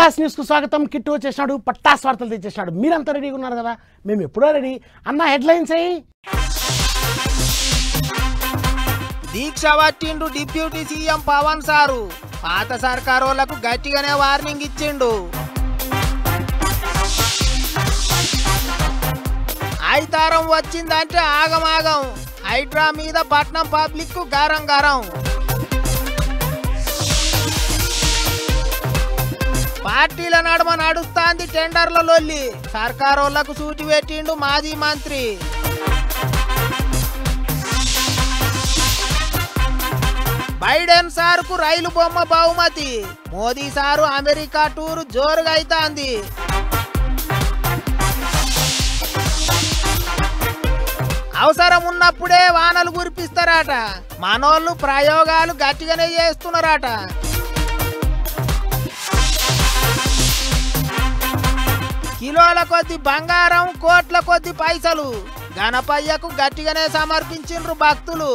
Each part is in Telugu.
పట్టాస్ న్యూస్కు స్వాగతం కిట్టు వచ్చేసినాడు పట్టాస్ వార్తలు తెచ్చేసినాడు మీరంతా రెడీగా ఉన్నారు కదా మేము ఎప్పుడో రెడీ అన్న హెడ్లైన్స్ అయ్యి దీక్ష పట్టిండు డిప్యూటీ సీఎం పవన్ సారు పాత సర్కారోళ్లకు గట్టిగానే వార్నింగ్ ఇచ్చిండు ఐతారం వచ్చిందంటే ఆగమాగం హైడ్రా మీద పట్నం పబ్లిక్ కు గారం గారం పార్టీల నడుమ నడుస్తాంది టెండర్ల లొల్లి సర్కారోళ్లకు సూటి పెట్టిండు మాజీ మంత్రి బైడెన్ సార్కు రైలు బొమ్మ బహుమతి మోదీ సారు అమెరికా టూర్ జోరుగా అయితాంది అవసరం ఉన్నప్పుడే వానలు కురిపిస్తారట మనోళ్ళు ప్రయోగాలు గట్టిగానే చేస్తున్నారట కిలోల కొద్ది బంగారం కోట్ల కొద్ది పైసలు గణపయ్యకు గట్టిగానే సమర్పించిండ్రు భక్తులు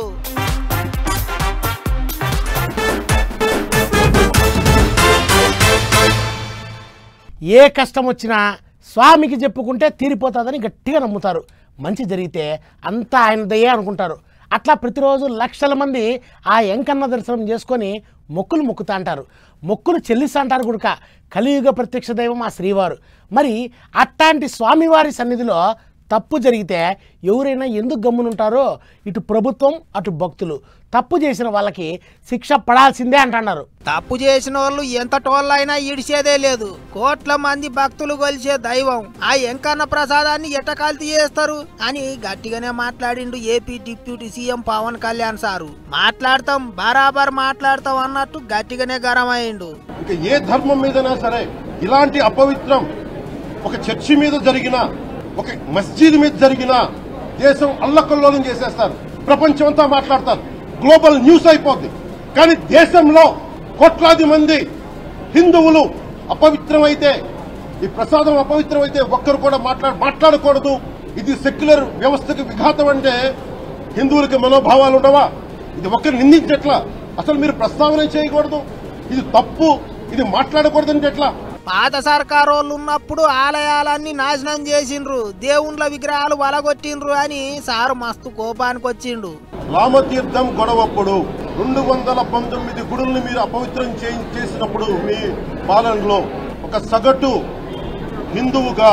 ఏ కష్టం వచ్చినా స్వామికి చెప్పుకుంటే తీరిపోతుందని గట్టిగా నమ్ముతారు మంచి జరిగితే అంతా ఆయన దయ్యే అనుకుంటారు అట్లా ప్రతిరోజు లక్షల మంది ఆ ఎంకన్న దర్శనం చేసుకొని మొక్కులు మొక్కుతా అంటారు మొక్కులు చెల్లిస్తా అంటారు గుడక కలియుగ ప్రత్యక్ష దైవం ఆ శ్రీవారు మరి అట్లాంటి స్వామివారి సన్నిధిలో తప్పు జరిగితే ఎవరైనా ఎందుకు గమ్మునుంటారో ఇటు ప్రభుత్వం అటు భక్తులు తప్పు చేసిన వాళ్ళకి శిక్ష పడాల్సిందే అంటున్నారు తప్పు చేసిన వాళ్ళు ఎంత టోళ్ళైనా ఇడిచేదే లేదు కోట్ల మంది భక్తులు కొలిచే దైవం ఆ ఎంకన్న ప్రసాదాన్ని ఎట్ట కల్తీ చేస్తారు అని గట్టిగానే మాట్లాడిండు AP deputy CM Pawan Kalyan sir మాట్లాడతాం బరాబర్ మాట్లాడతాం అన్నట్టు గట్టిగానే గరం అయిండు ఇంకా ఏ ధర్మం మీదైనా సరే ఇలాంటి అపవిత్రం ఒక చర్చి మీద జరిగిన ఒక మస్జిద్ మీద జరిగిన దేశం అల్లకల్లోలం చేసేస్తారు ప్రపంచం అంతా మాట్లాడతారు గ్లోబల్ న్యూస్ అయిపోద్ది కానీ దేశంలో కోట్లాది మంది హిందువులు అపవిత్రమైతే ఈ ప్రసాదం అపవిత్రమైతే ఒక్కరు కూడా మాట్లా మాట్లాడకూడదు ఇది సెక్యులర్ వ్యవస్థకు విఘాతం అంటే హిందువులకి మనోభావాలు ఉండవా ఇది ఒక్కరు నిందించట్లా అసలు మీరు ప్రస్తావన చేయకూడదు ఇది తప్పు ఇది మాట్లాడకూడదంటే ఎట్లా పాత సర్కారోళ్ళు ఉన్నప్పుడు ఆలయాలన్నీ నాశనం చేసిండ్రు దేవుళ్ళ విగ్రహాలు వలగొట్టిండ్రు అని సారు మస్తు కోపానికి వచ్చిండు రామతీర్థం గొడవప్పుడు రెండు వందల పంతొమ్మిది గుడుల్ని మీరు అపవిత్రం చే- చేసినప్పుడు మీ పాలనలో ఒక సగటు హిందువుగా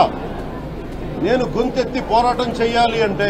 నేను గొంతెత్తి పోరాటం చేయాలి అంటే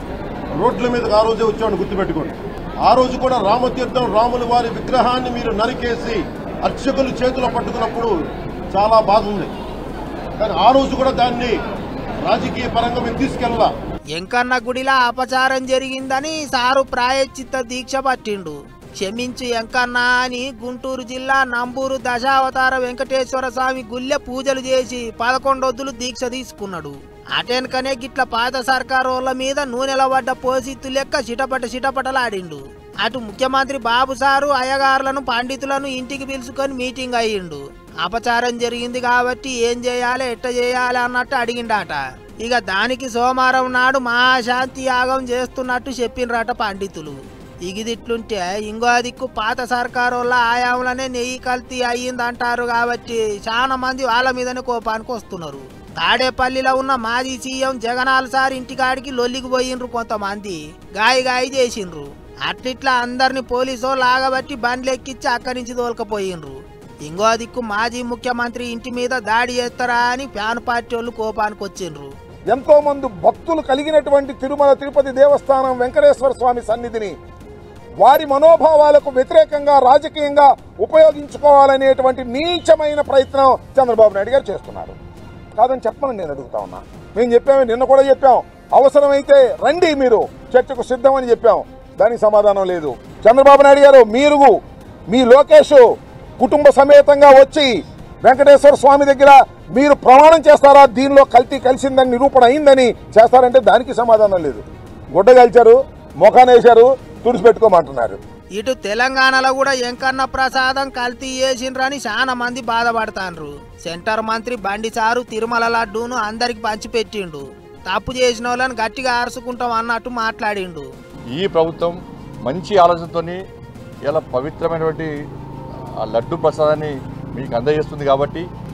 రోడ్ల మీదకి ఆ రోజే వచ్చాను గుర్తుపెట్టుకోండి ఆ రోజు కూడా రామతీర్థం రాముల వారి విగ్రహాన్ని మీరు నరికేసి అర్చకులు చేతిలో పట్టుకున్నప్పుడు చాలా బాధ ఉంది కానీ ఆ రోజు కూడా దాన్ని రాజకీయ పరంగా మేము తీసుకెళ్ళాల ఎంకన్న గుడిలా అపచారం జరిగిందని సారు ప్రాయశ్చిత్త దీక్ష పట్టిండు క్షమించు ఎంకన్న అని గుంటూరు జిల్లా నంబూరు దశావతార వెంకటేశ్వర స్వామి గుళ్ళె పూజలు చేసి పదకొండొద్దులు దీక్ష తీసుకున్నాడు అటెన్కనే గిట్ల పాత సర్కారోళ్ళ మీద నూనెల పడ్డ పోసిత్తు లెక్క చిటపట చిటపటలాడిండు అటు ముఖ్యమంత్రి బాబు సారు అయ్యగారులను పండితులను ఇంటికి పిలుచుకొని మీటింగ్ అయ్యిండు అపచారం జరిగింది కాబట్టి ఏం చేయాలి ఎట్ట చేయాలి అన్నట్టు అడిగిండాట ఇక దానికి సోమవారం నాడు మహాశాంతి యాగం చేస్తున్నట్టు చెప్పిండ్రట పండితులు ఇగిదిట్లుంటే ఇంకో దిక్కు పాత సర్కారోళ్ళ ఆయాంలోనే నెయ్యి కల్తీ అయ్యిందంటారు కాబట్టి చాలా మంది వాళ్ళ మీదనే కోపానికి వస్తున్నారు తాడేపల్లిలో ఉన్న మాజీ సీఎం జగనాల్ సార్ ఇంటికాడికి లొల్లికి పోయిండ్రు కొంతమంది గాయి గాయి చేసిండ్రు అట్లిట్లా అందరిని పోలీసు లాగబట్టి బండ్లు ఎక్కిచ్చి అక్కడి నుంచి తోలుకపోయిండ్రు ఇంకో దిక్కు మాజీ ముఖ్యమంత్రి ఇంటి మీద దాడి చేస్తారా అని ఫ్యాన్ పార్టీ వాళ్ళు కోపానికి వచ్చిండ్రు ఎంతో మంది భక్తులు కలిగినటువంటి తిరుమల తిరుపతి దేవస్థానం వెంకటేశ్వర స్వామి సన్నిధిని వారి మనోభావాలకు వ్యతిరేకంగా రాజకీయంగా ఉపయోగించుకోవాలనేటువంటి నీచమైన ప్రయత్నం చంద్రబాబు నాయుడు గారు చేస్తున్నారు కాదని చెప్పమని నేను అడుగుతా ఉన్నా మేము చెప్పాము నిన్న కూడా చెప్పాం అవసరమైతే రండి మీరు చర్చకు సిద్ధమని చెప్పాం దానికి సమాధానం లేదు చంద్రబాబు నాయుడు గారు మీరు మీ లోకేష్ కుటుంబ సమేతంగా వచ్చి వెంకటేశ్వర స్వామి దగ్గర మీరు ప్రమాణం చేస్తారా దీనిలో కల్తీ కలిసిందని నిరూపణ అయిందని చేస్తారంటే దానికి సమాధానం లేదు గుడ్డ కలిచారు ముఖానేశారు తుడిచిపెట్టుకోమంటున్నారు ఇటు తెలంగాణలో కూడా ఎంకన్న ప్రసాదం కల్తీ చేసిండ్రని చాలా మంది బాధపడతాండ్రు సెంటర్ మంత్రి బండి సారు తిరుమల లడ్డూను అందరికి పంచిపెట్టిండు తప్పు చేసిన వాళ్ళని గట్టిగా ఆరుసుకుంటాం అన్నట్టు మాట్లాడిండు ఈ ప్రభుత్వం మంచి ఆలోచనతోని ఇలా పవిత్రమైనటువంటి ఆ లడ్డు ప్రసాదాన్ని మీకు అందజేస్తుంది కాబట్టి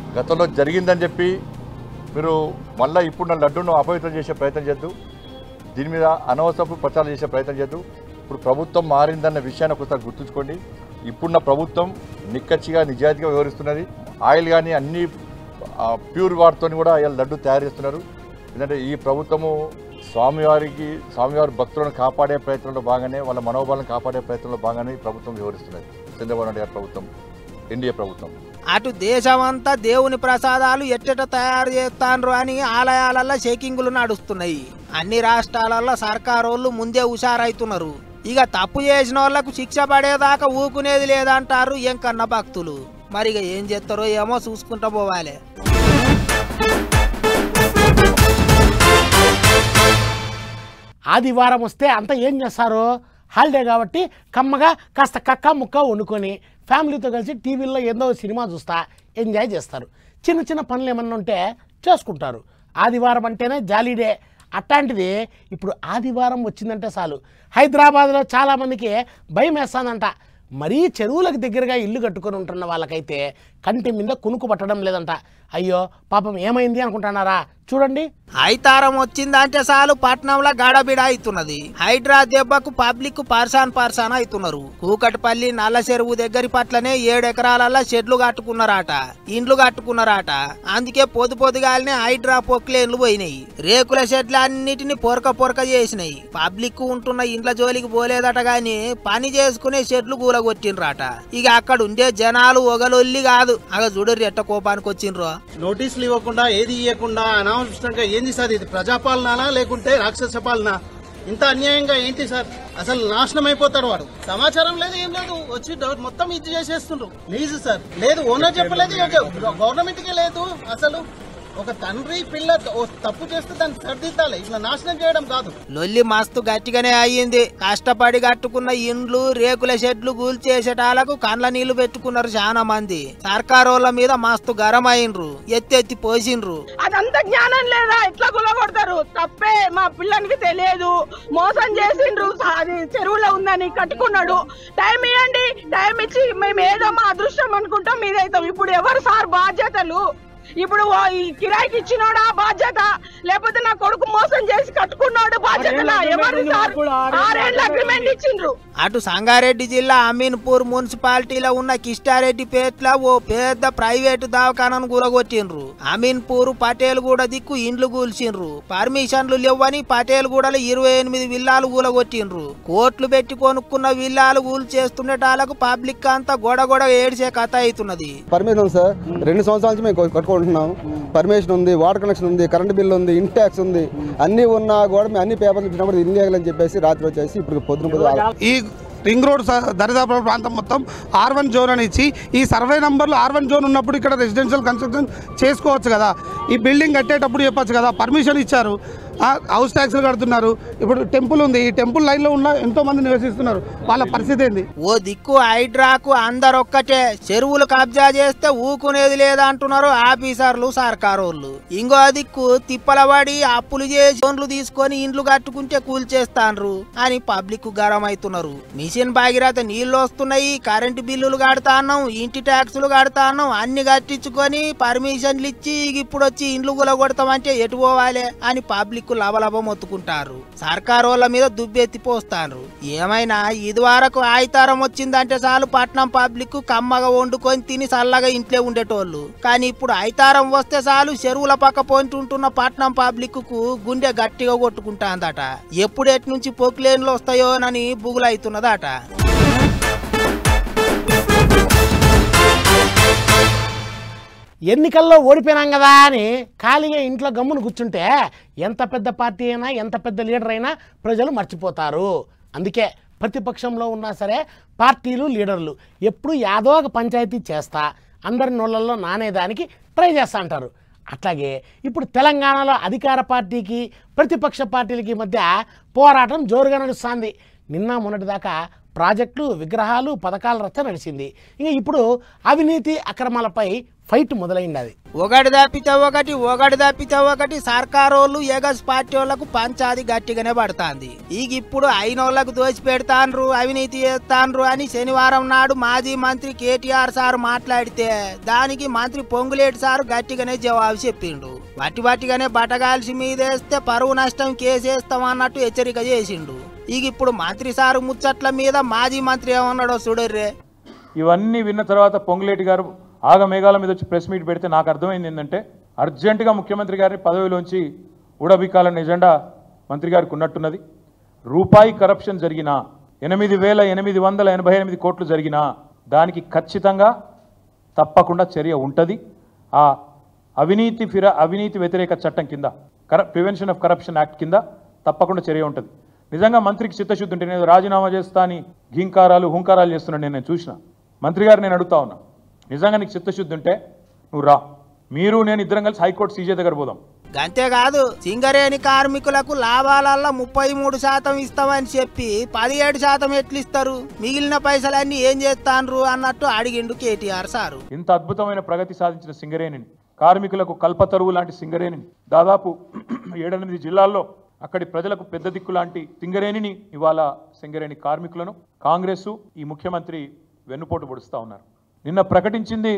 గతంలో జరిగిందని చెప్పి మీరు మళ్ళీ ఇప్పుడు నా లడ్డూను అపవిత్రం చేసే ప్రయత్నం చేద్దు దీని మీద అనవసరపు ప్రచారం చేసే ప్రయత్నం చేద్దు ఇప్పుడు ప్రభుత్వం మారిందన్న విషయాన్ని ఒకసారి గుర్తుంచుకోండి ఇప్పుడున్న ప్రభుత్వం నిక్కచ్చిగా నిజాయితీగా వ్యవహరిస్తున్నది ఆయిల్ కానీ అన్ని ఆ, ప్యూర్ వాటితో కూడా ఇలా లడ్డు తయారు చేస్తున్నారు ఎందుకంటే ఈ ప్రభుత్వము స్వామివారికి స్వామివారి భక్తులను కాపాడే ప్రయత్నంలో భాగంగానే వాళ్ళ మనోబలాన్ని కాపాడే ప్రయత్నంలో భాగంగానే ఈ ప్రభుత్వం వ్యవహరిస్తున్నది చంద్రబాబు నాయుడు గారి ప్రభుత్వం ఎన్డీఏ ప్రభుత్వం అటు దేశమంతా దేవుని ప్రసాదాలు ఎట్టెట తయారు చేస్తాండ్రు అని ఆలయాలల్లో చెకింగులు నడుస్తున్నాయి అన్ని రాష్ట్రాలలో సర్కారోళ్ళు ముందే హుషారైతున్నారు ఇక తప్పు చేసిన వాళ్ళకు శిక్ష పడేదాకా ఊకునేది లేదంటారు ఎంకన్న భక్తులు మరి ఇక ఏం చేస్తారో ఏమో చూసుకుంటా పోవాలి ఆదివారం వస్తే అంతా ఏం చేస్తారు హాలిడే కాబట్టి కమ్మగా కాస్త కక్క ముక్క వండుకొని ఫ్యామిలీతో కలిసి టీవీలో ఏదో సినిమా చూస్తా ఎంజాయ్ చేస్తారు చిన్న చిన్న పనులు ఏమన్నా ఉంటే చేసుకుంటారు ఆదివారం అంటేనే జాలీడే అట్లాంటిది ఇప్పుడు ఆదివారం వచ్చిందంటే చాలు హైదరాబాద్లో చాలామందికి భయం వేస్తుందంట మరీ చెరువులకు దగ్గరగా ఇల్లు కట్టుకొని ఉంటున్న వాళ్ళకైతే కంటి మీద కునుకు పట్టడం లేదంట అయ్యో పాపం ఏమైంది అనుకుంటున్నారా చూడండి హైతారం వచ్చిందంటే చాలు పట్నంలో గడబిడ అవుతున్నది హైడ్రా దెబ్బకు పబ్లిక్ పర్సాన్ పర్సాన్ అవుతున్నారు కూకటిపల్లి నల్ల చెరువు దగ్గరి పట్లనే ఏడెకరాలలో షెడ్లు కట్టుకున్నారట ఇండ్లు కట్టుకున్నారట అందుకే పొద్దు పొద్దుగాలనే హైడ్రా పొక్లేన్లు పోయినాయి రేకుల షెడ్లు అన్నిటిని పొరక పొరక చేసినాయి పబ్లిక్ ఉంటున్న ఇండ్ల జోలికి పోలేదట గాని పని చేసుకునే షెడ్లు కూలగొట్టిండ్రట ఇక అక్కడ ఉండే జనాలు ఒగలొల్లి కాదు అగ చూడరు ఎట్ట కోపానికి వచ్చిండ్రో నోటీసులు ఇవ్వకుండా ఏది ఇవ్వకుండా అనావసరంగా ఏంది సార్ ఇది ప్రజాపాలన లేకుంటే రాక్షస పాలన ఇంత అన్యాయంగా ఏంటి సార్ అసలు నాశనం అయిపోతాడు వాడు సమాచారం లేదు ఏం లేదు వచ్చి డౌ- మొత్తం ఇది చేసేస్తుండ్రు లీజు సార్ లేదు ఓనర్ చెప్పలేదు గవర్నమెంట్ కే లేదు అసలు ఒక తండ్రి పిల్ల ఓ తప్పు చేస్తే దాన్ని సరిదిద్దాలి ఇట్లా నాశనం చేయడం కాదు లొల్లి మస్తు గట్టిగానే అయ్యింది కష్టపడి కట్టుకున్న ఇండ్లు రేకుల షెడ్లు కూల్చేసేటాలకు కండ్ల నీళ్లు పెట్టుకున్నారు చాలా మంది సర్కారోళ్ళ మీద మస్తు గరం అయిండ్రు ఎత్తెత్తి పోసిండ్రు అదంతా జ్ఞానం లేదా ఎట్లా కొలగొడతారు తప్పే మా పిల్లనికి తెలియదు మోసం చేసిండ్రు అది చెరువులో ఉందని కట్టుకున్నాడు టైం ఇవ్వండి టైం ఇచ్చి మేము ఏదో మా అదృష్టం అనుకుంటాం మీదైతాం ఇప్పుడు ఎవరు సార్ బాధ్యతలు ఇప్పుడు ఓ ఈ కిరాయికి ఇచ్చినోడా బాధ్యత లేకపోతే నా కొడుకు మోసం చేసి కట్టుకున్నాడు బాధ్యత ఎవరు సార్ ఆరేళ్ళ అగ్రిమెంట్ ఇచ్చిండ్రు అటు సంగారెడ్డి జిల్లా అమీన్పూర్ మున్సిపాలిటీలో ఉన్న కిష్టారెడ్డి పేట్ల ఓ పెద్ద ప్రైవేటు దవాఖానను కూలగొట్టిండ్రు అమీన్పూర్ పటేల్ కూడా దిక్కు ఇండ్లు కూల్చిండ్రు పర్మిషన్లు లేవని పటేల్ గూడలో ఇరవై ఎనిమిది విల్లాలు కూలగొట్టిండ్రు కోట్లు పెట్టి కొనుక్కున్న విల్లాలు కూల్ చేస్తుండేటాలకు పబ్లిక్ అంతా గొడ గొడ ఏడ్చే కథ అవుతున్నది పర్మిషన్ ఉంది సార్ రెండు సంవత్సరాల నుంచి మేము కట్టుకుంటున్నాం పర్మిషన్ ఉంది వాటర్ కనెక్షన్ ఉంది కరెంట్ బిల్ ఉంది ఇన్ ట్యాక్స్ ఉంది అన్నీ ఉన్నా కూడా మేము అన్ని పేపర్లు ఇచ్చినప్పుడు ఇల్లీగల్ అని చెప్పేసి రాత్రి వచ్చేసి ఇప్పుడు పొద్దున పొద్దున ఈ రింగ్ రోడ్ స- దరిదాపుల ప్రాంతం మొత్తం ఆర్ వన్ జోన్ అని ఇచ్చి ఈ సర్వే నంబర్లో ఆర్ వన్ జోన్ ఉన్నప్పుడు ఇక్కడ రెసిడెన్షియల్ కన్స్ట్రక్షన్ చేసుకోవచ్చు కదా ఈ బిల్డింగ్ కట్టేటప్పుడు చెప్పొచ్చు కదా పర్మిషన్ ఇచ్చారు ఆ, హౌస్ ట్యాక్స్లు కడుతున్నారు ఇప్పుడు టెంపుల్ ఉంది ఈ టెంపుల్ లైన్లో ఉన్న ఎంతో మంది నివసిస్తున్నారు వాళ్ళ పరిస్థితి ఏంది ఓ దిక్కు హైడ్రాకు అందరొక్కటే చెరువులు కబ్జా చేస్తే ఊకునేది లేదంటున్నారు ఆఫీసర్లు సర్కారోళ్ళు ఇంకో దిక్కు తిప్పలబడి అప్పులు చేసి లోన్లు తీసుకొని ఇండ్లు కట్టుకుంటే కూల్చేస్తాండ్రు అని పబ్లిక్ గరం అవుతున్నారు మిషన్ భాగీరథ నీళ్లు వస్తున్నాయి కరెంటు బిల్లులు కడతాన్నాం ఇంటి ట్యాక్సులు కడతాన్నాం అన్ని కట్టించుకొని పర్మిషన్లు ఇచ్చి ఇక ఇప్పుడు వచ్చి ఇండ్లు గులగొడతామంటే ఎటు పోవాలి అని పబ్లిక్ లబలబ మొత్తుకుంటారు సర్కారోళ్ళ మీద దుబ్బెత్తి పోస్తారు ఏమైనా ఇది వరకు ఆయితారం వచ్చిందంటే చాలు పట్నం పబ్లిక్ కమ్మగా వండుకొని తిని చల్లగా ఇంట్లో ఉండేటోళ్ళు కానీ ఇప్పుడు ఐతారం వస్తే చాలు చెరువుల పక్క పోంటుంటున్న పట్నం పబ్లిక్ కు గుండె గట్టిగా కొట్టుకుంటాందట ఎప్పుడు ఎటు నుంచి పొక్లేన్లు వస్తాయోనని బుగులైతున్నదట ఎన్నికల్లో ఓడిపోయినాం కదా అని ఖాళీగా ఇంట్లో గమ్మును కూర్చుంటే ఎంత పెద్ద పార్టీ అయినా ఎంత పెద్ద లీడర్ అయినా ప్రజలు మర్చిపోతారు అందుకే ప్రతిపక్షంలో ఉన్నా సరే పార్టీలు లీడర్లు ఎప్పుడు యాదో ఒక పంచాయతీ చేస్తా అందరి నోళ్ళల్లో నానేదానికి ట్రై చేస్తా అంటారు అట్లాగే ఇప్పుడు తెలంగాణలో అధికార పార్టీకి ప్రతిపక్ష పార్టీలకి మధ్య పోరాటం జోరుగా నడుస్తుంది నిన్న మొన్నటిదాకా ప్రాజెక్టులు విగ్రహాలు పథకాల రచ్చ నడిచింది ఇంకా ఇప్పుడు అవినీతి అక్రమాలపై ఫైట్ మొదలైంది అది ఒకటి తప్పితే ఒకటి ఒకటి తప్పితే ఒకటి సర్కారోళ్ళు ఎగస్ పార్టీ వాళ్ళకు పంచాది గట్టిగానే పడుతుంది ఈగ ఇప్పుడు అయినోళ్లకు దోచి పెడతాన్రు అవినీతి చేస్తాన్రు అని శనివారం నాడు మాజీ మంత్రి కేటీఆర్ సార్ మాట్లాడితే దానికి మంత్రి పొంగులేటి సారు గట్టిగానే జవాబు చెప్పిండు వట్టి వట్టిగానే బట్టగాల్సి మీదేస్తే పరువు నష్టం కేసేస్తాం అన్నట్టు హెచ్చరిక చేసిండు ఈగ ఇప్పుడు మంత్రి సారు ముచ్చట్ల మీద మాజీ మంత్రి ఏమన్నాడో చూడర్రే ఇవన్నీ విన్న తర్వాత పొంగులేటి గారు ఆగ మేఘాల మీద వచ్చి ప్రెస్ మీట్ పెడితే నాకు అర్థమైంది ఏంటంటే అర్జెంటుగా ముఖ్యమంత్రి గారిని పదవిలోంచి ఊడబిక్కాలన్న ఎజెండా మంత్రి గారికి ఉన్నట్టున్నది రూపాయి కరప్షన్ జరిగినా ఎనిమిది వేల ఎనిమిది వందల ఎనభై ఎనిమిది కోట్లు జరిగినా దానికి ఖచ్చితంగా తప్పకుండా చర్య ఉంటుంది ఆ అవినీతి ఫిర అవినీతి వ్యతిరేక చట్టం కింద కర ప్రివెన్షన్ ఆఫ్ కరప్షన్ యాక్ట్ కింద తప్పకుండా చర్య ఉంటుంది నిజంగా మంత్రికి చిత్తశుద్ధి ఉంటే నేను రాజీనామా చేస్తా అని ఘీంకారాలు హుంకారాలు చేస్తున్నాను నేను నేను చూసిన మంత్రి గారు నేను అడుగుతా ఉన్నా నిజంగా నీకు చిత్తశుద్ధి ఉంటే నువ్వు రా మీరు నేను ఇద్దరం కలిసి హైకోర్టు సీజే దగ్గర పోదాం అంతేకాదు సింగరేణి కార్మికులకు లాభాలల్లో ముప్పై మూడు శాతం ఇస్తామని చెప్పి పదిహేడు శాతం ఎట్లు ఇస్తారు మిగిలిన పైసలన్నీ ఏం చేస్తాన్రు అన్నట్టు అడిగిండు కేటీఆర్ సారు ఇంత అద్భుతమైన ప్రగతి సాధించిన సింగరేణిని కార్మికులకు కల్పతరువు లాంటి సింగరేణిని దాదాపు ఏడెనిమిది జిల్లాల్లో అక్కడి ప్రజలకు పెద్ద దిక్కు లాంటి సింగరేణిని ఇవాళ సింగరేణి కార్మికులను కాంగ్రెస్ ఈ ముఖ్యమంత్రి వెన్నుపోటు పొడుస్తూ ఉన్నారు నిన్న ప్రకటించింది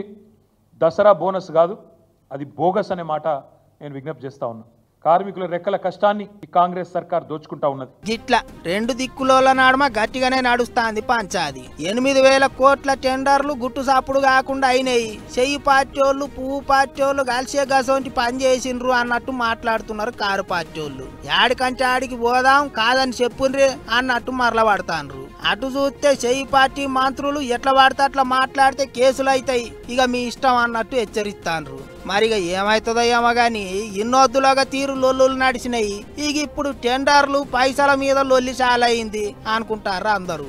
దసరా బోనస్ కాదు అది బోగస్ అనే మాట నేను విజ్ఞప్తి చేస్తా ఉన్నా కార్మికుల రెక్కల కష్టాన్ని ఈ కాంగ్రెస్ సర్కార్ దోచుకుంటా ఉన్నది గిట్ల రెండు దిక్కులోల నడుమ గట్టిగానే నడుస్తాంది పంచాది ఎనిమిది వేల కోట్ల టెండర్లు గుట్టు సాపుడు కాకుండా అయినాయి చెయ్యి పార్టీ పువ్వు పార్టీ వాళ్ళు కలిసే గసోంటి పని చేసిండ్రు అన్నట్టు మాట్లాడుతున్నారు కారు పార్టీ వాళ్ళు యాడికంటే ఆడికి పోదాం కాదని చెప్పుండ్రి అన్నట్టు మరల పడతాండ్రు అటు చూస్తే చెయ్యి పార్టీ మంత్రులు ఎట్లా పడితే అట్లా మాట్లాడితే కేసులు అవుతాయి ఇక మీ ఇష్టం అన్నట్టు హెచ్చరిస్తాండ్రు మరి ఇక ఏమవుతుందో ఏమో గాని ఇన్నొద్దులాగా తీరు లొల్లులు నడిచినాయి ఇక ఇప్పుడు టెండర్లు పైసల మీద లొల్లి చాలా అయింది అనుకుంటారు అందరూ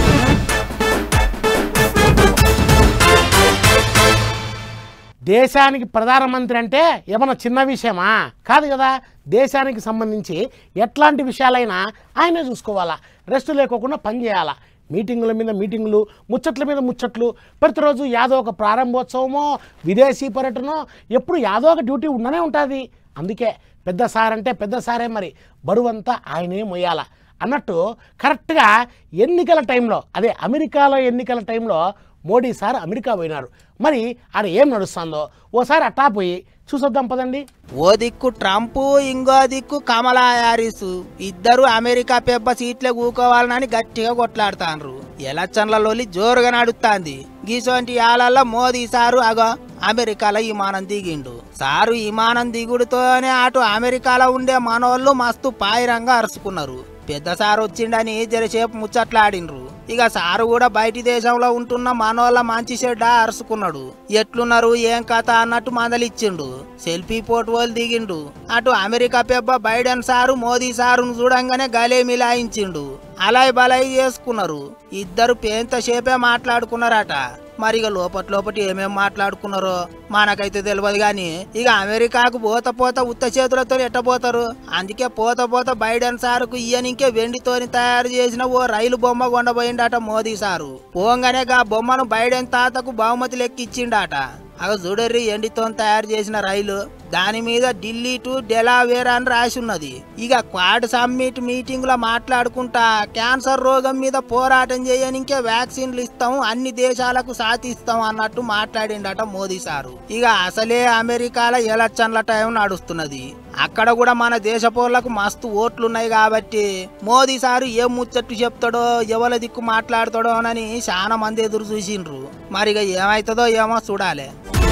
దేశానికి ప్రధానమంత్రి అంటే ఏమన్నా చిన్న విషయమా కాదు కదా దేశానికి సంబంధించి ఎట్లాంటి విషయాలైనా ఆయనే చూసుకోవాలా రెస్ట్ లేకోకుండా పని చేయాలా మీటింగుల మీద మీటింగులు ముచ్చట్ల మీద ముచ్చట్లు ప్రతిరోజు యాదో ఒక ప్రారంభోత్సవమో విదేశీ పర్యటనో ఎప్పుడు యాదో ఒక డ్యూటీ ఉండనే ఉంటుంది అందుకే పెద్ద సార్ అంటే పెద్ద సారే మరి బరువంతా ఆయనే మొయ్యాల అన్నట్టు కరెక్ట్గా ఎన్నికల టైంలో అదే అమెరికాలో ఎన్నికల టైంలో మోడీ సార్ అమెరికా పోయినారు మరి ఆడ ఏం నడుస్తుందో ఓసారి అట్టా పోయి చూసొద్దాం పదండి ఓ దిక్కు ట్రంప్ ఇంకో దిక్కు కమలా హ్యారిస్ ఇద్దరు అమెరికా పెబ్బ సీట్లే కూకోవాలని గట్టిగా కొట్లాడుతాండ్రు ఎలక్షన్లలోని జోరుగా నడుస్తాంది గీసోంటి యాలల్లో మోదీ సారు అగో అమెరికాలో విమానం దిగిండు సారు విమానం దిగుడుతోనే అటు అమెరికాలో ఉండే మనోళ్ళు మస్తు పాయిరంగా అరుచుకున్నారు పెద్ద సారు వచ్చిండని జరసేపు ముచ్చట్లాడిండ్రు ఇక సారు కూడా బయటి దేశంలో ఉంటున్న మనోళ్ళ మంచి చెడ్డ అరుచుకున్నాడు ఎట్లున్నారు ఏం కథ అన్నట్టు మందలిచ్చిండు సెల్ఫీ పోటువోలు దిగిండు అటు అమెరికా పెబ్బ బైడెన్ సారు మోదీ సారును చూడంగానే గలే మిలాయించిండు అలాయ్ బలాయి చేసుకున్నారు ఇద్దరు పేంతసేపే మాట్లాడుకున్నారట మరి ఇక లోపటి లోపటి ఏమేం మాట్లాడుకున్నారో మనకైతే తెలియదు కానీ ఇక అమెరికాకు పోత పోత ఉత్త చేతులతో ఎట్టబోతారు అందుకే పోత పోత బైడెన్ సారుకు ఇయ్యనింకే వెండితోని తయారు చేసిన ఓ రైలు బొమ్మ కొండపోయిండట మోదీ సారు పోంగానే గా బొమ్మను బైడెన్ తాతకు బహుమతి లెక్కిచ్చిండట అగ చూడర్రి ఎండితో తయారు చేసిన రైలు దాని మీద ఢిల్లీ టు డెలావేర్ అని రాసి ఉన్నది ఇక క్వాడ్ సమ్మిట్ మీటింగ్ లో మాట్లాడుకుంటా క్యాన్సర్ రోగం మీద పోరాటం చేయనికే వ్యాక్సిన్లు ఇస్తాం అన్ని దేశాలకు సాధిస్తాం అన్నట్టు మాట్లాడిండట మోదీ సారు ఇక అసలే అమెరికాలో ఎలక్షన్ల టైం నడుస్తున్నది అక్కడ కూడా మన దేశపోళ్లకు మస్తు ఓట్లున్నాయి కాబట్టి మోదీ సారు ఏం ముచ్చట్టు చెప్తాడో ఎవరి దిక్కు మాట్లాడతాడో అని చాలా మంది ఎదురు చూసిండ్రు మరి ఇక ఏమవుతుందో ఏమో చూడాలి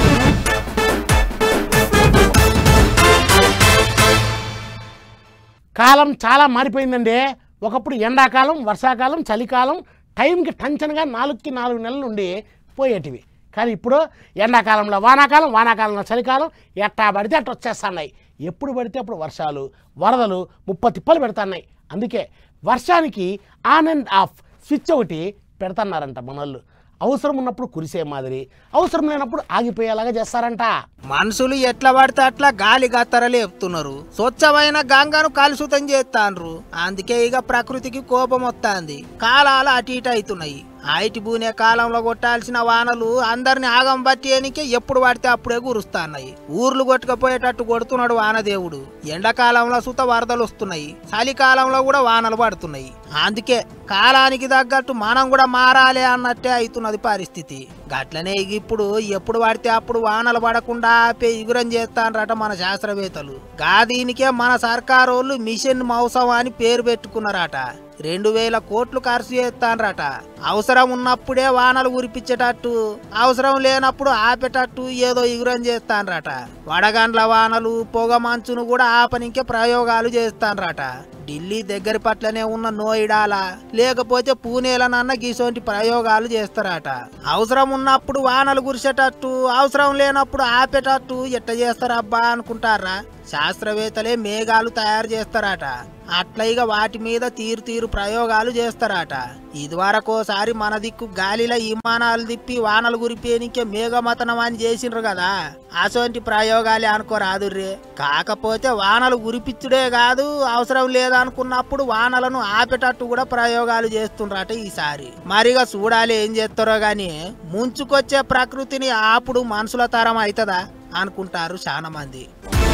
కాలం చాలా మారిపోయిందండి ఒకప్పుడు ఎండాకాలం వర్షాకాలం చలికాలం టైంకి టెన్షన్గా నాలుగుకి నాలుగు నెలలు ఉండి పోయేటివి కానీ ఇప్పుడు ఎండాకాలంలో వానాకాలం వానాకాలంలో చలికాలం ఎట్టా పడితే అట్ట వచ్చేస్తున్నాయి ఎప్పుడు పడితే అప్పుడు వర్షాలు వరదలు ముప్ప తిప్పలు పెడుతున్నాయి అందుకే వర్షానికి ఆన్ అండ్ ఆఫ్ స్విచ్ ఒకటి పెడుతున్నారంట మనోళ్ళు అవసరం ఉన్నప్పుడు కురిసే మాదిరి అవసరం లేనప్పుడు ఆగిపోయేలాగా చేస్తారంట మనుషులు ఎట్లా పడితే అట్లా గాలి గత్తర లేపుతున్నారు స్వచ్ఛమైన గంగను కలుషితం చేస్తాండ్రు అందుకే ఇక ప్రకృతికి కోపం వస్తాంది కాలాలు అటు ఇటు అవుతున్నాయి ఆయిటి బూనే కాలంలో కొట్టాల్సిన వానలు అందరిని ఆగం పట్టేనికే ఎప్పుడు పడితే అప్పుడే కురుస్తాన్నాయి ఊర్లు కొట్టుకపోయేటట్టు కొడుతున్నాడు వానదేవుడు ఎండాకాలంలో సుత వరదలు వస్తున్నాయి చలికాలంలో కూడా వానలు పడుతున్నాయి అందుకే కాలానికి తగ్గట్టు మనం కూడా మారాలి అన్నట్టే అవుతున్నది పరిస్థితి గట్లనే ఇక ఇప్పుడు ఎప్పుడు పడితే అప్పుడు వానలు పడకుండా ఆపే ఇగురం చేస్తానరట మన శాస్త్రవేత్తలు గా దీనికే మన సర్కారోళ్ళు మిషన్ మౌసం అని పేరు పెట్టుకున్నారట రెండు వేల కోట్లు ఖర్చు చేస్తానరట అవసరం ఉన్నప్పుడే వానలు కురిపించేటట్టు అవసరం లేనప్పుడు ఆపేటట్టు ఏదో ఇగురం చేస్తానరట వడగండ్ల వానలు పొగ మంచును కూడా ఆపనికే ప్రయోగాలు చేస్తానరట ఢిల్లీ దగ్గర పట్లనే ఉన్న నోయిడాల లేకపోతే పూణేలనన్న గీసోంటి ప్రయోగాలు చేస్తారట అవసరం ఉన్నప్పుడు వానలు కురిసేటట్టు అవసరం లేనప్పుడు ఆపేటట్టు ఎట్ట చేస్తారబ్బా అనుకుంటారా శాస్త్రవేత్తలే మేఘాలు తయారు చేస్తారట అట్లా ఇక వాటి మీద తీరు తీరు ప్రయోగాలు చేస్తారట ఇదివరకోసారి మన దిక్కు గాలిలో విమానాలు తిప్పి వానలు కురిపేనికే మేఘమతనం అని చేసిండ్రు కదా అసోంటి ప్రయోగాలే అనుకోరాదుర్రే కాకపోతే వానలు కురిపించుడే కాదు అవసరం లేదనుకున్నప్పుడు వానలను ఆపేటట్టు కూడా ప్రయోగాలు చేస్తుండ్రట ఈసారి మరిగా చూడాలి ఏం చేస్తారో గాని ముంచుకొచ్చే ప్రకృతిని ఆపుడు మనుషుల తరం అవుతుందా అనుకుంటారు చాలా మంది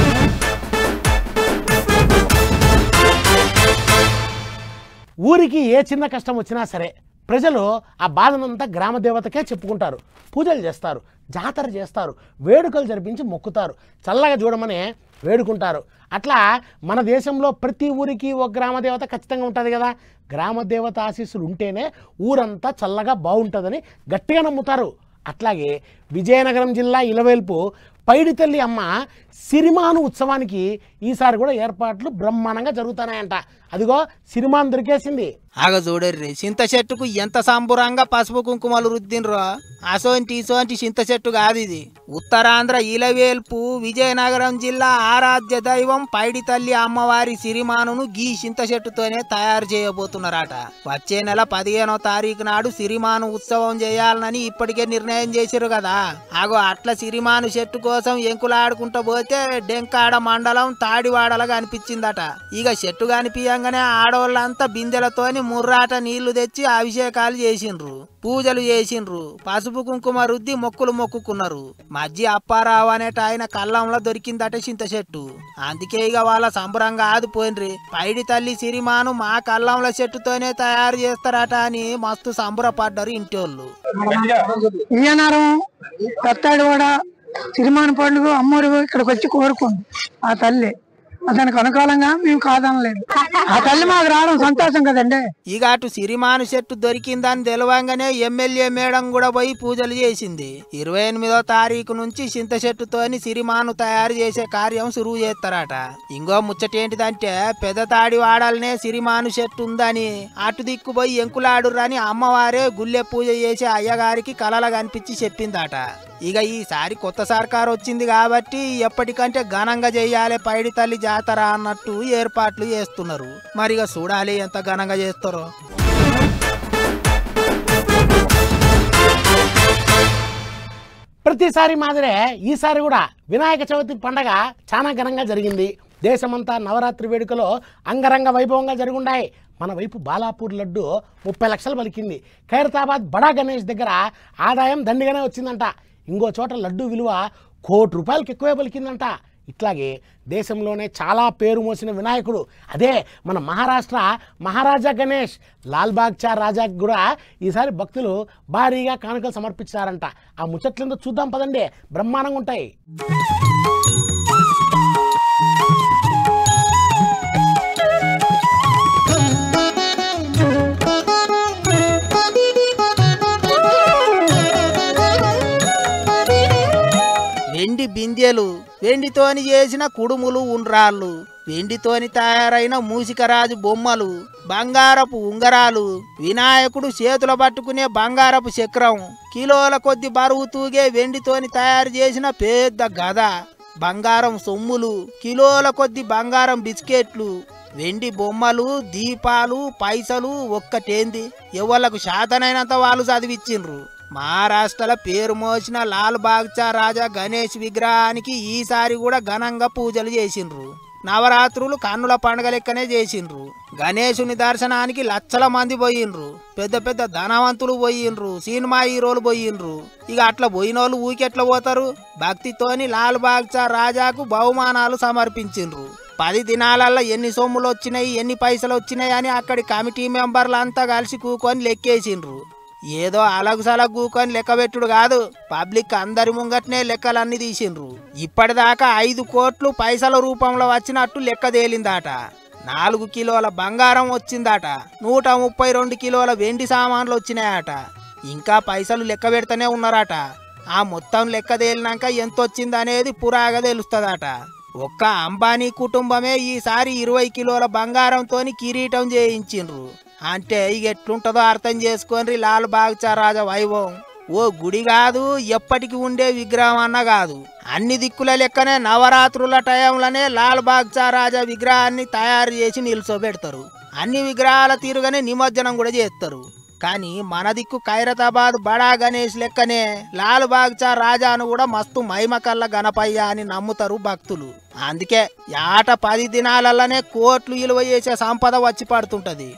ఊరికి ఏ చిన్న కష్టం వచ్చినా సరే ప్రజలు ఆ బాధనంతా గ్రామ దేవతకే చెప్పుకుంటారు పూజలు చేస్తారు జాతర చేస్తారు వేడుకలు జరిపించి మొక్కుతారు చల్లగా చూడమని వేడుకుంటారు అట్లా మన దేశంలో ప్రతి ఊరికి ఒక గ్రామ దేవత ఖచ్చితంగా ఉంటుంది కదా గ్రామ దేవత ఆశీస్సులు ఉంటేనే ఊరంతా చల్లగా బాగుంటుందని గట్టిగా నమ్ముతారు అట్లాగే విజయనగరం జిల్లా ఇలవేల్పు పైడితల్లి అమ్మ సిరిమాను ఉత్సవానికి ఈసారి కూడా ఏర్పాట్లు బ్రహ్మాండంగా జరుగుతున్నాయంట అదిగో సిరిమాను దొరికేసింది ఆగ చూడర్రి చింత చెట్టుకు ఎంత సంబురంగా పసుపు కుంకుమలు రుద్దినరో అసోంటి ఇసోంటి చింత చెట్టు కాదు ఇది ఉత్తరాంధ్ర ఇలవేల్పు విజయనగరం జిల్లా ఆరాధ్య దైవం పైడి తల్లి అమ్మవారి సిరిమానును గీ చింత చెట్టుతోనే తయారు చేయబోతున్నారట వచ్చే నెల పదిహేనో తారీఖు నాడు సిరిమాను ఉత్సవం చేయాలని ఇప్పటికే నిర్ణయం చేసిరు కదా ఆగో అట్ల సిరిమాను చెట్టు కోసం ఎంకులాడుకుంటూ పోతే డెంకాడ మండలం తాడివాడలుగా అనిపించిందట ఇక చెట్టు కనిపించగానే ఆడవాళ్ళంతా బిందెలతోని ముర్రాట నీళ్లు తెచ్చి అభిషేకాలు చేసిండ్రు పూజలు చేసిండ్రు పసుపు కుంకుమ రుద్ది మొక్కులు మొక్కుకున్నారు మధ్య అప్పారావు అనేట ఆయన కళ్ళంలో దొరికిందట చింత చెట్టు అందుకే ఇక వాళ్ళ సంబరంగా ఆదిపోయినరి పైడి తల్లి సిరిమాను మా కళ్ళంల చెట్టుతోనే తయారు చేస్తారట అని మస్తు సంబరపడ్డారు ఇంటోళ్ళు విజయనగరం పెత్తాడివాడ సిరిమాన పండుగ అమ్మోరు ఇక్కడికి వచ్చి కోరుకుంది ఆ తల్లి దానికి అనుకూలంగా మేము కాదనలేదు ఆ తల్లి మాకు రావడం సంతోషం కదండి ఇక అటు సిరిమాను చెట్టు దొరికిందని తెలవంగానే ఎమ్మెల్యే మేడం కూడా పోయి పూజలు చేసింది ఇరవై ఎనిమిదో తారీఖు నుంచి చింత చెట్టుతోని సిరిమాను తయారు చేసే కార్యం సురువు చేస్తారట ఇంకో ముచ్చటేంటిదంటే పెద్ద తాడి వాడాలనే సిరిమాను చెట్టు ఉందని అటు దిక్కు పోయి ఎంకులాడురని అమ్మవారే గుళ్ళె పూజ చేసే అయ్యగారికి కలల కనిపించి చెప్పిందట ఇక ఈసారి కొత్త సర్కార్ వచ్చింది కాబట్టి ఎప్పటికంటే ఘనంగా చేయాలి పైడి తల్లి జాతర అన్నట్టు ఏర్పాట్లు చేస్తున్నారు మరిగా చూడాలి ఎంత ఘనంగా చేస్తారో ప్రతిసారి మాదిరే ఈసారి కూడా వినాయక చవితి పండగ చాలా ఘనంగా జరిగింది దేశమంతా నవరాత్రి వేడుకలో అంగరంగ వైభవంగా జరుగుండాయి మన వైపు బాలాపూర్ లడ్డు ముప్పై లక్షలు పలికింది ఖైరతాబాద్ బడా గణేష్ దగ్గర ఆదాయం దండిగానే వచ్చిందంట ఇంకో చోట లడ్డు విలువ కోటి రూపాయలకి ఎక్కువే పలికిందంట ఇట్లాగే దేశంలోనే చాలా పేరు మోసిన వినాయకుడు అదే మన మహారాష్ట్ర మహారాజా గణేష్ లాల్బాగ్ చా రాజాకి కూడా ఈసారి భక్తులు భారీగా కానుకలు సమర్పించారంట ఆ ముచ్చట్లేందో చూద్దాం పదండి బ్రహ్మాండంగా ఉంటాయి వెండి బిందెలు వెండితోని చేసిన కుడుములు ఉండ్రాళ్ళు వెండితోని తయారైన మూసికరాజు బొమ్మలు బంగారపు ఉంగరాలు వినాయకుడు చేతుల పట్టుకునే బంగారపు చక్రం కిలోల కొద్ది బరువు తూగే వెండితోని తయారు చేసిన పెద్ద గద బంగారం సొమ్ములు కిలోల కొద్ది బంగారం బిస్కెట్లు వెండి బొమ్మలు దీపాలు పైసలు ఒక్కటేంది ఎవళ్ళకు శాతనైనంత వాళ్ళు చదివిచ్చిండ్రు మహారాష్ట్రలో పేరు మోసిన లాల్ బాగ్చా రాజా గణేష్ విగ్రహానికి ఈసారి కూడా ఘనంగా పూజలు చేసిండ్రు నవరాత్రులు కన్నుల పండుగ లెక్కనే చేసిండ్రు గణేశుని దర్శనానికి లక్షల మంది పోయిండ్రు పెద్ద పెద్ద ధనవంతులు పోయిండ్రు సినిమా హీరోలు పోయిండ్రు ఇక అట్లా పోయిన వాళ్ళు ఊకెట్లా పోతారు భక్తితోని లాల్ బాగ్చా రాజాకు బహుమానాలు సమర్పించిండ్రు పది దినాలల్లో ఎన్ని సొమ్ములు వచ్చినాయి ఎన్ని పైసలు వచ్చినాయి అని అక్కడి కమిటీ మెంబర్లు అంతా కలిసి కూకొని లెక్కేసిండ్రు ఏదో అలగు సలగు కూకొని లెక్క పెట్టుడు కాదు పబ్లిక్ అందరి ముంగట్నే లెక్కలన్నీ తీసిండ్రు ఇప్పటిదాకా ఐదు కోట్లు పైసల రూపంలో వచ్చినట్టు లెక్క తేలిందాట నాలుగు కిలోల బంగారం వచ్చిందట నూట ముప్పై రెండు కిలోల వెండి సామాన్లు వచ్చినాయట ఇంకా పైసలు లెక్క పెడతానే ఉన్నారట ఆ మొత్తం లెక్క తేలినాక ఎంత వచ్చిందనేది పురాగా తెలుస్తుందట ఒక్క అంబానీ కుటుంబమే ఈసారి ఇరవై కిలోల బంగారంతోని కిరీటం చేయించిండ్రు అంటే ఇక ఎట్లుంటుందో అర్థం చేసుకొని లాల్ బాగ్చా రాజా వైభవం ఓ గుడి కాదు ఎప్పటికి ఉండే విగ్రహం అన్న కాదు అన్ని దిక్కుల లెక్కనే నవరాత్రుల టైంలోనే లాల్ బాగ్చా రాజా విగ్రహాన్ని తయారు చేసి నిల్చోబెడతారు అన్ని విగ్రహాల తీరుగానే నిమజ్జనం కూడా చేస్తారు కానీ మన దిక్కు ఖైరతాబాద్ బడా గణేష్ లెక్కనే లాల్ బాగ్చా రాజాను కూడా మస్తు మైమకల్ల గణపయ్య అని నమ్ముతారు భక్తులు అందుకే ఆట పది దినాలలోనే కోట్లు విలువ చేసే సంపద వచ్చి పడుతుంటది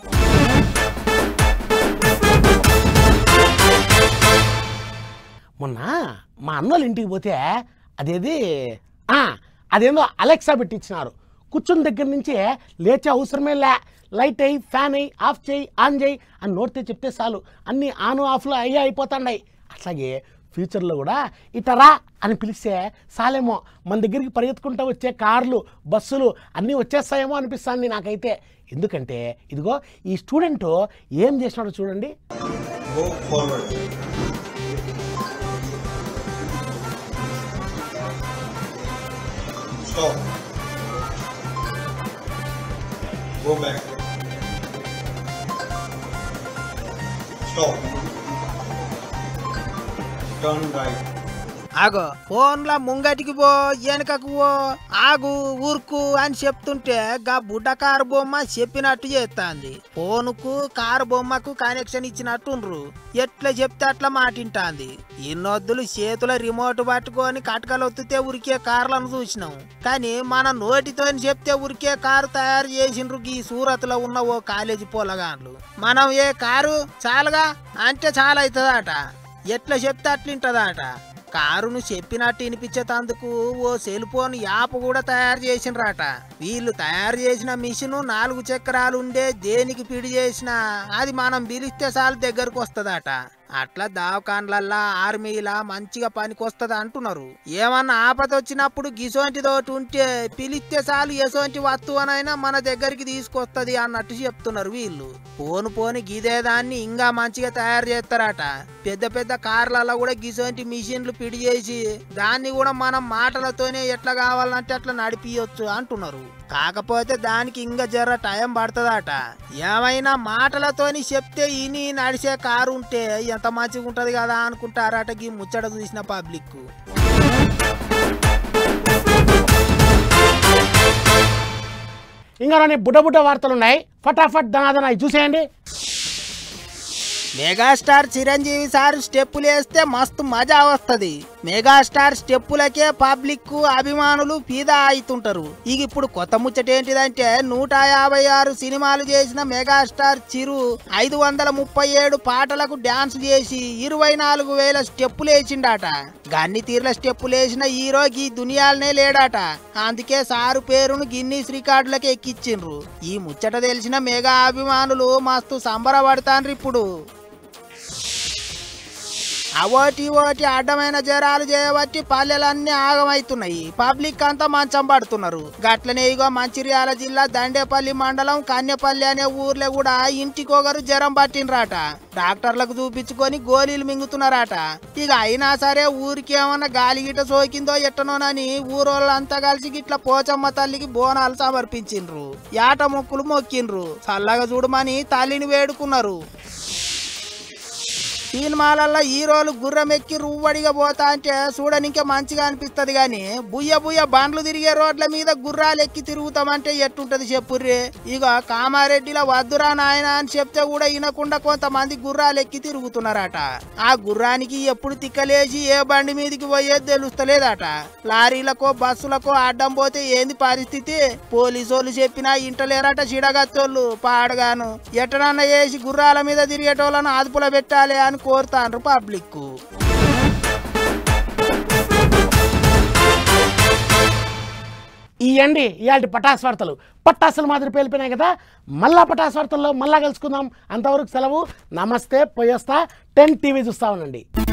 మొన్న మా అన్నోళ్ళ ఇంటికి పోతే అదేది ఆ, అదేందో అలెక్సా పెట్టించినారు కూర్చున్న దగ్గర నుంచే లేచే అవసరమే లే లైట్ అయ్యి ఫ్యాన్ అయ్యి ఆఫ్ చేయి ఆన్ చేయి అని నోటితే చెప్తే చాలు అన్నీ ఆన్ ఆఫ్లో అయ్యే అయిపోతున్నాయి అట్లాగే ఫ్యూచర్లో కూడా ఇటరా అని పిలిస్తే చాలేమో మన దగ్గరికి పరిగెత్తుకుంటూ వచ్చే కార్లు బస్సులు అన్నీ వచ్చేస్తాయేమో అనిపిస్తుంది నాకైతే ఎందుకంటే ఇదిగో ఈ స్టూడెంట్ ఏం చేసినాడో చూడండి Go forward. Stop. Go back. Stop. Turn right. ఆగో ఫోన్ల ముంగటికి పో వెనకకు పో ఆగు ఊరుకు అని చెప్తుంటే గా బుడ్డ కారు బొమ్మ చెప్పినట్టు చేస్తాంది ఫోనుకు కారు బొమ్మకు కనెక్షన్ ఇచ్చినట్టుండ్రు ఎట్లా చెప్తే అట్లా మాటింటాంది ఇన్నొద్దులు చేతుల రిమోట్ పట్టుకొని కటకలొత్తితే ఉరికే కార్లను చూసినాం కానీ మన నోటితో చెప్తే ఉరికే కారు తయారు చేసిండ్రు ఈ సూరత్లో ఉన్న ఓ కాలేజీ పొలగాన్లు మనం ఏ కారు చాలుగా అంటే చాలా అవుతుందట ఎట్లా చెప్తే అట్లింటదట కారును చెప్పినట్టు వినిపించేటందుకు ఓ సెల్ ఫోన్ యాప్ కూడా తయారు చేసినరాట వీళ్ళు తయారు చేసిన మిషన్ నాలుగు చక్రాలు ఉండే దేనికి పిడి చేసినా అది మనం పిలిస్తే చాలు దగ్గరకు వస్తుందట అట్లా దావకాన్లల్లా ఆర్మీలా మంచిగా పనికొస్తది అంటున్నారు ఏమన్నా ఆపద వచ్చినప్పుడు గిసోంటిదోటి ఉంటే పిలిస్తే చాలు ఎసోంటి వస్తువునైనా మన దగ్గరికి తీసుకొస్తది అన్నట్టు చెప్తున్నారు వీళ్ళు పోను పోని గిదే దాన్ని ఇంకా మంచిగా తయారు చేస్తారట పెద్ద పెద్ద కార్లలో కూడా గిసోంటి మిషన్లు పిడి చేసి దాన్ని కూడా మనం మాటలతోనే ఎట్లా కావాలంటే అట్లా నడిపియొచ్చు అంటున్నారు కాకపోతే దానికి ఇంకా జర టైం పడుతుందట ఏమైనా మాటలతోని చెప్తే ఇని నడిచే కారు ఉంటే ఎంత మంచిగా ఉంటది కదా అనుకుంటారట ఈ ముచ్చట చూసిన పబ్లిక్ ఇంకా రాని బుడ్డ బుడ్డ వార్తలు ఉన్నాయి ఫటాఫట్ దనాదన ఇవి చూసేయండి మెగాస్టార్ చిరంజీవి సార్ స్టెప్పులు వేస్తే మస్తు మజా వస్తది మెగాస్టార్ స్టెప్పులకే పబ్లిక్ అభిమానులు ఫీదా అవుతుంటారు ఇక ఇప్పుడు కొత్త ముచ్చట ఏంటిదంటే నూట యాభై ఆరు సినిమాలు చేసిన మెగాస్టార్ చిరు ఐదు వందల ముప్పై ఏడు పాటలకు డాన్స్ చేసి ఇరవై నాలుగు వేల స్టెప్పులు వేసిండాట గన్ని తీర్ల స్టెప్పులు వేసిన హీరో ఈ దునియాలనే లేడాట అందుకే సారు పేరును గిన్నీస్ రికార్డులకు ఎక్కిచ్చిండ్రు ఈ ముచ్చట తెలిసిన మెగా అభిమానులు మస్తు సంబరపడతాండ్రు ఇప్పుడు అవోటి ఓటి అడ్డమైన జరాలు చేయబట్టి పల్లెలన్నీ ఆగమైతున్నాయి పబ్లిక్ అంతా మంచం పడుతున్నారు గట్లనే ఇగో మంచిర్యాల జిల్లా దండేపల్లి మండలం కన్యపల్లి అనే ఊర్లో కూడా ఇంటికొకరు జ్వరం పట్టినరాట డాక్టర్లకు చూపించుకొని గోళీలు మింగుతున్నారట ఇక అయినా సరే ఊరికి ఏమన్నా గాలిగిట సోకిందో ఎట్టనోనని ఊరోళ్ళంతా కలిసి గిట్ల పోచమ్మ తల్లికి బోనాలు సమర్పించిండ్రు యాట మొక్కులు మొక్కిండ్రు చల్లగా చూడమని తల్లిని వేడుకున్నారు సినిమాలల్లో హీరోలు గుర్రం ఎక్కి రువ్వడిగా పోతా అంటే చూడనికే మంచిగా అనిపిస్తది గాని బుయ్య బుయ్య బండ్లు తిరిగే రోడ్ల మీద గుర్రాలు ఎక్కి తిరుగుతామంటే ఎట్టుంటది చెప్పుర్రి ఇక కామారెడ్డిలో వద్దురా నాయన అని చెప్తే కూడా వినకుండా కొంతమంది గుర్రాలు ఎక్కి తిరుగుతున్నారట ఆ గుర్రానికి ఎప్పుడు తిక్కలేసి ఏ బండి మీదకి పోయేది తెలుస్తలేదట లారీలకో బస్సులకో అడ్డం పోతే ఏంది పరిస్థితి పోలీసోళ్ళు చెప్పినా ఇంటలేరట చిడగత్తోళ్ళు పాడగాను ఎట్టనన్నా వేసి గుర్రాల మీద తిరిగేటోళ్ళను అదుపులో పెట్టాలి అని కోరుతాండ్రు పబ్లిక్ ఈ అండి ఇలాంటి పటాస్ వార్తలు పట్టాసులు మాదిరి పేలిపోయినాయి కదా మళ్ళా పటాస్ వార్తల్లో మళ్ళా కలుసుకుందాం అంతవరకు సెలవు నమస్తే పోయొస్తా టెన్ టీవీ చూస్తా ఉండండి